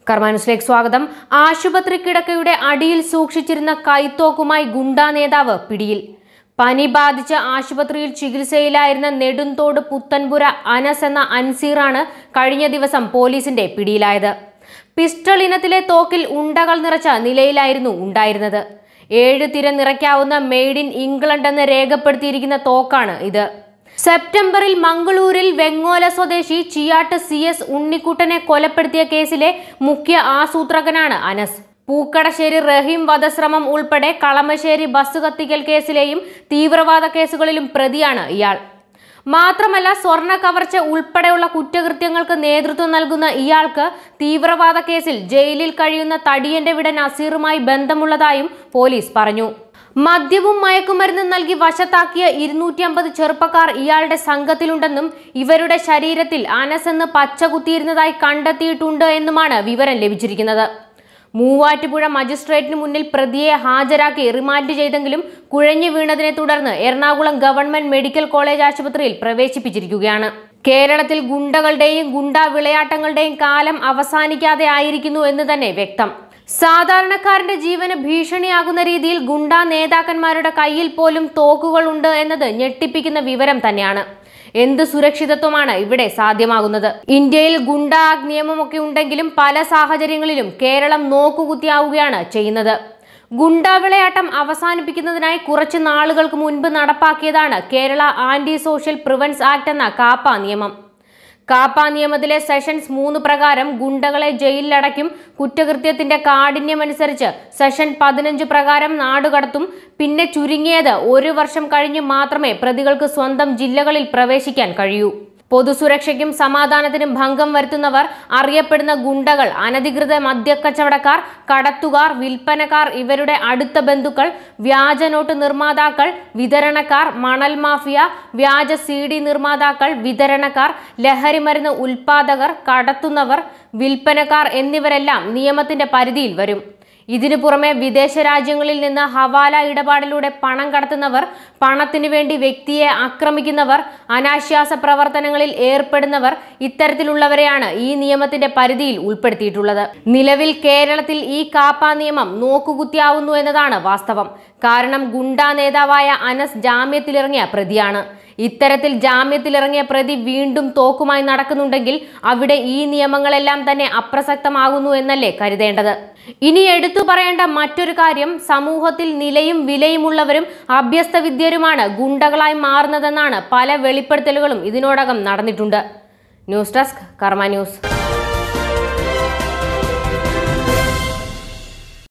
കർമാനുസിലേക്ക് സ്വാഗതം ആശുപത്രി കിടക്കയുടെ അടിയിൽ സൂക്ഷിച്ചിരുന്ന കൈത്തോക്കുമായി ഗുണ്ടാ നേതാവ് പിടിയിൽ പനി ബാധിച്ച് ആശുപത്രിയിൽ ചികിത്സയിലായിരുന്ന നെടുന്തോട് പുത്തൻപുര അനസ് എന്ന അൻസീറാണ് കഴിഞ്ഞ ദിവസം പോലീസിന്റെ പിടിയിലായത് പിസ്റ്റൾ ഇനത്തിലെ തോക്കിൽ ഉണ്ടകൾ നിറച്ച നിലയിലായിരുന്നു ഉണ്ടായിരുന്നത് ഏഴ് തിര നിറയ്ക്കാവുന്ന മെയ്ഡ് ഇൻ ഇംഗ്ലണ്ട് എന്ന് രേഖപ്പെടുത്തിയിരിക്കുന്ന തോക്കാണ് ഇത് സെപ്റ്റംബറിൽ മംഗളൂരിൽ വെങ്ങോല സ്വദേശി ചിയാട്ട് സി എസ് ഉണ്ണിക്കുട്ടനെ കൊലപ്പെടുത്തിയ കേസിലെ മുഖ്യ ആസൂത്രകനാണ് അനസ് പൂക്കടശ്ശേരി റഹീം വധശ്രമം ഉൾപ്പെടെ കളമശ്ശേരി ബസ് കത്തിക്കൽ കേസിലെയും തീവ്രവാദ കേസുകളിലും പ്രതിയാണ് ഇയാൾ മാത്രമല്ല സ്വർണ്ണ കവർച്ച ഉൾപ്പെടെയുള്ള കുറ്റകൃത്യങ്ങൾക്ക് നേതൃത്വം നൽകുന്ന ഇയാൾക്ക് തീവ്രവാദ കേസിൽ ജയിലിൽ കഴിയുന്ന തടിയന്റെ വിട നസീറുമായി ബന്ധമുള്ളതായും പോലീസ് പറഞ്ഞു മദ്യവും മയക്കുമരുന്നും നൽകി വശത്താക്കിയ ഇരുന്നൂറ്റി അമ്പത് ചെറുപ്പക്കാർ ഇയാളുടെ സംഘത്തിലുണ്ടെന്നും ഇവരുടെ ശരീരത്തിൽ അനസ് എന്ന് പച്ച കുത്തിയിരുന്നതായി കണ്ടെത്തിയിട്ടുണ്ട് എന്നുമാണ് വിവരം ലഭിച്ചിരിക്കുന്നത് മൂവാറ്റുപുഴ മജിസ്ട്രേറ്റിന് മുന്നിൽ പ്രതിയെ ഹാജരാക്കി റിമാൻഡ് ചെയ്തെങ്കിലും കുഴഞ്ഞു വീണതിനെ തുടർന്ന് എറണാകുളം ഗവൺമെന്റ് മെഡിക്കൽ കോളേജ് ആശുപത്രിയിൽ പ്രവേശിപ്പിച്ചിരിക്കുകയാണ് കേരളത്തിൽ ഗുണ്ടകളുടെയും ഗുണ്ടാ വിളയാട്ടങ്ങളുടെയും കാലം അവസാനിക്കാതെ ആയിരിക്കുന്നു എന്ന് തന്നെ വ്യക്തം സാധാരണക്കാരന്റെ ജീവന് ഭീഷണിയാകുന്ന രീതിയിൽ ഗുണ്ടാ നേതാക്കന്മാരുടെ കയ്യിൽ പോലും തോക്കുകളുണ്ട് എന്നത് ഞെട്ടിപ്പിക്കുന്ന വിവരം തന്നെയാണ് എന്ത് സുരക്ഷിതത്വമാണ് ഇവിടെ സാധ്യമാകുന്നത് ഇന്ത്യയിൽ ഗുണ്ടാ ആക്ട് നിയമമൊക്കെ ഉണ്ടെങ്കിലും പല സാഹചര്യങ്ങളിലും കേരളം നോക്കുകുത്തിയാവുകയാണ് ചെയ്യുന്നത് ഗുണ്ടാ വിളയാട്ടം അവസാനിപ്പിക്കുന്നതിനായി കുറച്ച് നാളുകൾക്ക് മുൻപ് നടപ്പാക്കിയതാണ് Kerala anti social prevention act എന്ന കാപ്പ നിയമം കാപ്പ നിയമത്തിലെ സെഷൻസ് മൂന്ന് പ്രകാരം ഗുണ്ടകളെ ജയിലിലടയ്ക്കും കുറ്റകൃത്യത്തിന്റെ കാഠിന്യമനുസരിച്ച് സെഷൻ പതിനഞ്ച് പ്രകാരം നാടുകടത്തും പിന്നെ ചുരുങ്ങിയത് ഒരു വർഷം കഴിഞ്ഞ് മാത്രമേ പ്രതികൾക്ക് സ്വന്തം ജില്ലകളിൽ പ്രവേശിക്കാൻ കഴിയൂ പൊതുസുരക്ഷയ്ക്കും സമാധാനത്തിനും ഭംഗം വരുത്തുന്നവർ അറിയപ്പെടുന്ന ഗുണ്ടകൾ അനധികൃത മദ്യക്കച്ചവടക്കാർ കടത്തുകാർ വിൽപ്പനക്കാർ ഇവരുടെ അടുത്ത ബന്ധുക്കൾ വ്യാജ നോട്ട് നിർമ്മാതാക്കൾ വിതരണക്കാർ മണൽ മാഫിയ വ്യാജ സി ഡി നിർമ്മാതാക്കൾ വിതരണക്കാർ ലഹരിമരുന്ന് ഉൽപാദകർ കടത്തുന്നവർ വിൽപ്പനക്കാർ എന്നിവരെല്ലാം നിയമത്തിന്റെ പരിധിയിൽ വരും ഇതിനു പുറമെ വിദേശ രാജ്യങ്ങളിൽ നിന്ന് ഹവാല ഇടപാടിലൂടെ പണം കടത്തുന്നവർ പണത്തിനു വേണ്ടി വ്യക്തിയെ ആക്രമിക്കുന്നവർ അനാശ്വാസ പ്രവർത്തനങ്ങളിൽ ഏർപ്പെടുന്നവർ ഇത്തരത്തിലുള്ളവരെയാണ് ഈ നിയമത്തിന്റെ പരിധിയിൽ ഉൾപ്പെടുത്തിയിട്ടുള്ളത് നിലവിൽ കേരളത്തിൽ ഈ കാപ്പ നിയമം നോക്കുകുത്തിയാവുന്നു എന്നതാണ് വാസ്തവം കാരണം ഗുണ്ടാ നേതാവായ അനസ് ജാമ്യത്തിലിറങ്ങിയ പ്രതിയാണ് ഇത്തരത്തിൽ ജാമ്യത്തിലിറങ്ങിയ പ്രതി വീണ്ടും തോക്കുമായി നടക്കുന്നുണ്ടെങ്കിൽ അവിടെ ഈ നിയമങ്ങളെല്ലാം തന്നെ അപ്രസക്തമാകുന്നു എന്നല്ലേ കരുതേണ്ടത് ഇനി എടുത്തു പറയേണ്ട മറ്റൊരു കാര്യം സമൂഹത്തിൽ നിലയും വിലയുമുള്ളവരും അഭ്യസ്ത വിദ്യരുമാണ് ഗുണ്ടകളായി മാറുന്നതെന്നാണ് പല വെളിപ്പെടുത്തലുകളും ഇതിനോടകം നടന്നിട്ടുണ്ട് ന്യൂസ് ഡെസ്ക് കർമ്മ ന്യൂസ്